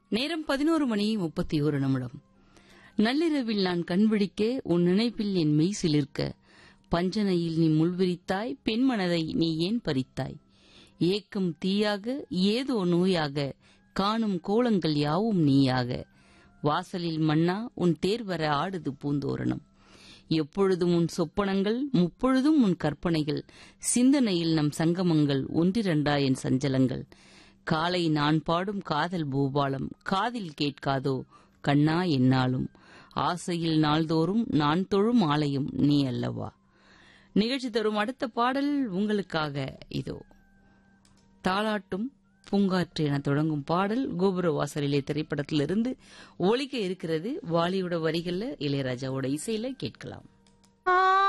நேரம் பதினோரு மணி முப்பத்தி ஒரு நிமிடம் நள்ளிரவில் நான் கண்விழிக்க உன் நினைப்பில் என் மெய் சிலிர்க்க பஞ்சனையில் நீ முள்விரித்தாய் பெண்மனதை நீ ஏன் பறித்தாய் ஏக்கம் தீயாக ஏதோ நோயாக காணும் கோலங்கள் யாவும் நீயாக வாசலில் மன்னா உன் தேர் வர ஆடுது பூந்தோரணம் எப்பொழுதும் உன் சொப்பனங்கள் முப்பொழுதும் உன் கற்பனைகள் சிந்தனையில் நம் சங்கமங்கள் ஒன்றிரண்டா என் சஞ்சலங்கள் காலை நான் பாடும் காதல் பூபாலம் காதில் கேட்காதோ கண்ணா என்னாலும் ஆசையில் நாள்தோறும் நான் தொழும் ஆலயம் நீ அல்லவா நிகழ்ச்சி தரும் அடுத்த பாடல் உங்களுக்காக இதோ தாளாட்டும் பூங்காற்று என தொடங்கும் பாடல் கோபுர வாசலிலே திரைப்படத்திலிருந்து ஒலிக்க இருக்கிறது வாலியோட வரிகள்ல இளையராஜாவோட இசையில கேட்கலாம்